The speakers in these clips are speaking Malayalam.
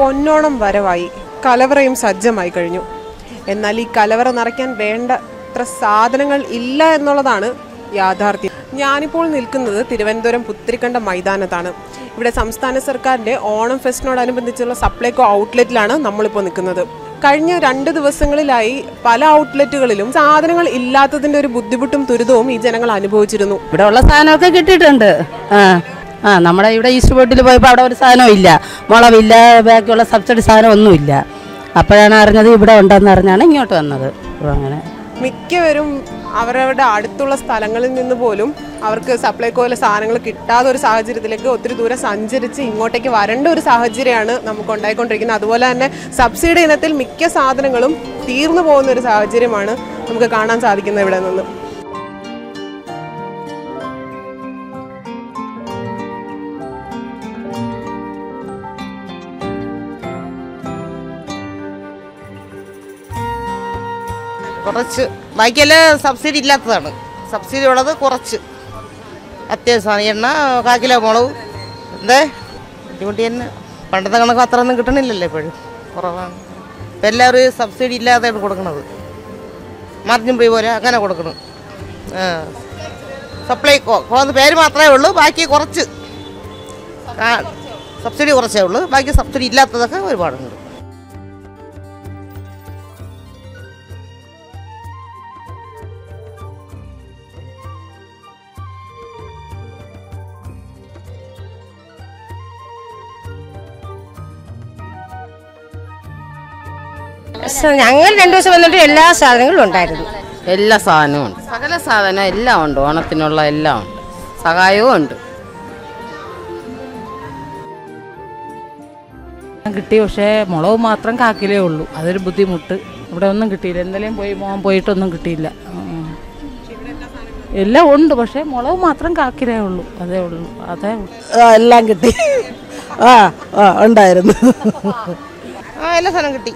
പൊന്നോണം വരവായി കലവറയും സജ്ജമായി കഴിഞ്ഞു എന്നാൽ ഈ കലവറ നിറയ്ക്കാൻ വേണ്ടത്ര സാധനങ്ങൾ ഇല്ല എന്നുള്ളതാണ് യാഥാർത്ഥ്യം ഞാനിപ്പോൾ നിൽക്കുന്നത് തിരുവനന്തപുരം പുത്തിരിക്കണ്ട മൈതാനത്താണ് ഇവിടെ സംസ്ഥാന സർക്കാരിന്റെ ഓണം ഫെസ്റ്റിനോടനുബന്ധിച്ചുള്ള സപ്ലൈകോ ഔട്ട്ലെറ്റിലാണ് നമ്മളിപ്പോൾ നിൽക്കുന്നത് കഴിഞ്ഞ രണ്ട് ദിവസങ്ങളിലായി പല ഔട്ട്ലെറ്റുകളിലും സാധനങ്ങൾ ഇല്ലാത്തതിന്റെ ഒരു ബുദ്ധിമുട്ടും ദുരിതവും ഈ ജനങ്ങൾ അനുഭവിച്ചിരുന്നു ഇവിടെ ഉള്ള സാധനമൊക്കെ കിട്ടിയിട്ടുണ്ട് ആ ആ നമ്മുടെ ഇവിടെ ഈസ്റ്റ് ബോട്ടിൽ പോയപ്പോൾ അവിടെ ഒരു സാധനവും ഇല്ല മുളവില്ല ബാക്കിയുള്ള സബ്സിഡി സാധനം ഒന്നുമില്ല അപ്പോഴാണ് അറിഞ്ഞത് ഇവിടെ ഉണ്ടെന്ന് അറിഞ്ഞാണ് ഇങ്ങോട്ട് വന്നത് അപ്പോൾ അങ്ങനെ മിക്കവരും അവരവരുടെ അടുത്തുള്ള സ്ഥലങ്ങളിൽ നിന്ന് പോലും അവർക്ക് സപ്ലൈകോയിലെ സാധനങ്ങൾ കിട്ടാത്ത ഒരു സാഹചര്യത്തിലേക്ക് ഒത്തിരി ദൂരം സഞ്ചരിച്ച് ഇങ്ങോട്ടേക്ക് വരേണ്ട ഒരു സാഹചര്യമാണ് നമുക്ക് ഉണ്ടായിക്കൊണ്ടിരിക്കുന്നത് അതുപോലെ തന്നെ സബ്സിഡി ഇനത്തിൽ മിക്ക സാധനങ്ങളും തീർന്നു പോകുന്ന ഒരു സാഹചര്യമാണ് നമുക്ക് കാണാൻ സാധിക്കുന്നത് ഇവിടെ നിന്ന് കുറച്ച് ബാക്കിയെല്ലാം സബ്സിഡി ഇല്ലാത്തതാണ് സബ്സിഡി ഉള്ളത് കുറച്ച് അത്യാവശ്യമാണ് എണ്ണ കാ കിലോ മുളക് എന്തേ ബുദ്ധിമുട്ടി തന്നെ പണ്ടത്തെ കണക്ക് അത്ര ഒന്നും കിട്ടണില്ലല്ലോ ഇപ്പോഴും കുറവാണ് ഇപ്പം എല്ലാവരും സബ്സിഡി ഇല്ലാതെയാണ് കൊടുക്കണത് മാർജിൻ പോയി പോലെ അങ്ങനെ കൊടുക്കണം ആ സപ്ലൈക്കോ കുറച്ച് പേര് മാത്രമേ ഉള്ളൂ ബാക്കി കുറച്ച് ആ, സബ്സിഡി കുറച്ചേ ഉള്ളൂ ബാക്കി സബ്സിഡി ഇല്ലാത്തതൊക്കെ ഒരുപാടുണ്ട് സ- ഞങ്ങൾ രണ്ടു ദിവസം വന്നിട്ട് എല്ലാ സാധനങ്ങളും ഉണ്ടായിരുന്നു എല്ലാ സാധനവും ഉണ്ട് സകല സാധനം എല്ലാം ഉണ്ട് ഓണത്തിനുള്ള എല്ലാം ഉണ്ട് സഹായവും ഉണ്ട് കിട്ടി പക്ഷേ മുളക് മാത്രം കാക്കിലേ ഉള്ളൂ അതൊരു ബുദ്ധിമുട്ട് ഇവിടെ ഒന്നും കിട്ടിയില്ല എന്തെങ്കിലും പോയി മോൻ പോയിട്ടൊന്നും കിട്ടിയില്ല ഉം. എല്ലാം ഉണ്ട് പക്ഷേ മുളക് മാത്രം കാക്കിലേ ഉള്ളൂ അതേ ഉള്ളൂ അതേ ഉള്ളൂ എല്ലാം കിട്ടി ആ ആ ഉണ്ടായിരുന്നു ആ എല്ലാ സാധനം കിട്ടി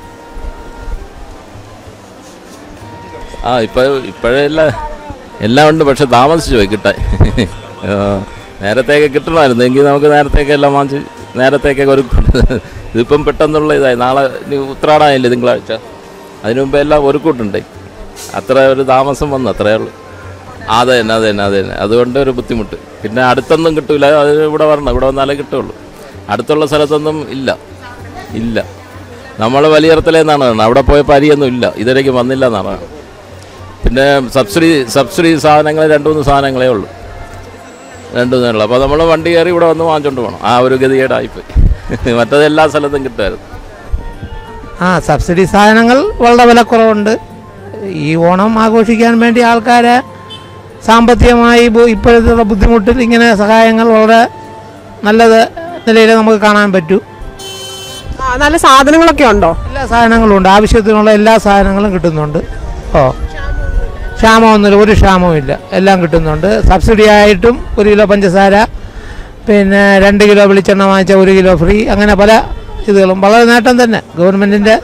ആ ഇപ്പൊ ഇപ്പോഴെല്ലാം എല്ലാം ഉണ്ട് പക്ഷെ താമസിച്ചു പോയി കിട്ടാൻ ആ, നേരത്തെയൊക്കെ കിട്ടണമായിരുന്നു എങ്കിൽ നമുക്ക് നേരത്തേക്ക് എല്ലാം വാങ്ങിച്ച് നേരത്തേക്കൊക്കെ ഒരു ഇതിപ്പം പെട്ടെന്നുള്ള ഇതായി നാളെ ഇനി ഉത്രാടായില്ലേ തിങ്കളാഴ്ച അതിനു മുമ്പ് എല്ലാം ഒരു കൂട്ടുണ്ട് അത്ര ഒരു താമസം വന്നു അത്രേ ഉള്ളൂ അത് തന്നെ അത് തന്നെ അത് തന്നെ അതുകൊണ്ട് ഒരു ബുദ്ധിമുട്ട് പിന്നെ അടുത്തൊന്നും കിട്ടൂല അത് ഇവിടെ വരണം ഇവിടെ വന്നാലേ കിട്ടുള്ളൂ അടുത്തുള്ള സ്ഥലത്തൊന്നും ഇല്ല ഇല്ല നമ്മൾ വലിയറത്തിലേന്നാണ് കാണുന്നത് അവിടെ പോയപ്പോൾ അരിയൊന്നും ഇല്ല ഇതുവരേക്കും വന്നില്ല എന്നാണ് കാണുന്നത്. പിന്നെ സബ്സിഡി സബ്സിഡി സാധനങ്ങൾ രണ്ട് മൂന്ന് സാധനങ്ങളേ ഉള്ളൂ രണ്ട് മൂന്നേ ഉള്ളൂ അപ്പോൾ നമ്മൾ വണ്ടി കയറി ഇവിടെ വന്ന് വാങ്ങിച്ചോണ്ട് പോകണം ആ ഒരു ഗതികേടായിപ്പോയി മറ്റത് എല്ലാ സ്ഥലത്തും കിട്ടുമായിരുന്നു ആ സബ്സിഡി സാധനങ്ങൾ വളരെ വിലക്കുറവുണ്ട് ഈ ഓണം ആഘോഷിക്കാൻ വേണ്ടി ആൾക്കാരെ സാമ്പത്തികമായി ബു- ഇപ്പോഴത്തെ ബുദ്ധിമുട്ടിൽ ഇങ്ങനെ സഹായങ്ങൾ വളരെ നല്ലത് നിലയിൽ നമുക്ക് കാണാൻ പറ്റൂ ആ, നല്ല സാധനങ്ങളൊക്കെ ഉണ്ടോ എല്ലാ സാധനങ്ങളും ഉണ്ട് ആവശ്യത്തിനുള്ള എല്ലാ സാധനങ്ങളും കിട്ടുന്നുണ്ട് ഓ ക്ഷാമമൊന്നുമില്ല ഒരു ക്ഷാമവും ഇല്ല എല്ലാം കിട്ടുന്നുണ്ട് സബ്സിഡി ആയിട്ടും ഒരു കിലോ പഞ്ചസാര പിന്നെ രണ്ട് കിലോ വെളിച്ചെണ്ണ വാങ്ങിച്ച ഒരു കിലോ ഫ്രീ അങ്ങനെ പല ഇതുകളും വളരെ നേട്ടം തന്നെ ഗവൺമെൻറ്റിൻ്റെ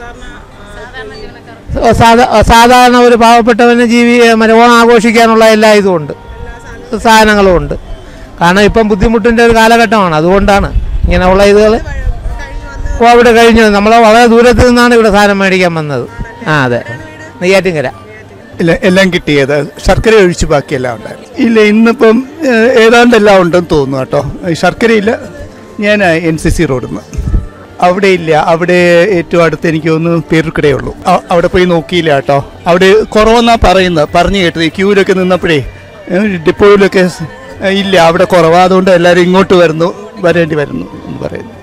സാധാ സാധാരണ ഒരു പാവപ്പെട്ടവന് ജീവി മറ്റേ ഓണം ആഘോഷിക്കാനുള്ള എല്ലാ ഇതും ഉണ്ട് സാധനങ്ങളും ഉണ്ട് കാരണം ഇപ്പം ബുദ്ധിമുട്ടിൻ്റെ ഒരു കാലഘട്ടമാണ് അതുകൊണ്ടാണ് ഇങ്ങനെയുള്ള ഇതുകൾ കോവിഡ് കഴിഞ്ഞു നമ്മൾ വളരെ ദൂരത്ത് നിന്നാണ് ഇവിടെ സാധനം മേടിക്കാൻ വന്നത് ആ അതെ നെയ്യാറ്റിൻകര ഇല്ല എല്ലാം കിട്ടിയത് ശർക്കര ഒഴിച്ച് ബാക്കിയെല്ലാം ഉണ്ടായിരുന്നു ഇല്ല ഇന്നിപ്പം ഏഹ്, ഏതാണ്ട് എല്ലാം ഉണ്ടെന്ന് തോന്നുന്നു കേട്ടോ ഈ ശർക്കരയില്ല ഞാൻ എൻ സി സി റോഡിൽ നിന്ന് അവിടെ ഇല്ല അവിടെ ഏറ്റവും അടുത്ത് എനിക്ക് ഒന്ന് പേരുക്കടയേ ഉള്ളൂ അ- അവിടെ പോയി നോക്കിയില്ല കേട്ടോ അവിടെ കുറവെന്നാ പറയുന്നത് പറഞ്ഞു കേട്ടത് ഈ ക്യൂവിലൊക്കെ നിന്നപ്പോഴേ ഏഹ്, ഡിപ്പോയിലൊക്കെ സ്- ഇല്ല അവിടെ കുറവാ അതുകൊണ്ട് എല്ലാവരും ഇങ്ങോട്ട് വരുന്നു വരേണ്ടി വരുന്നു എന്ന് പറയുന്നു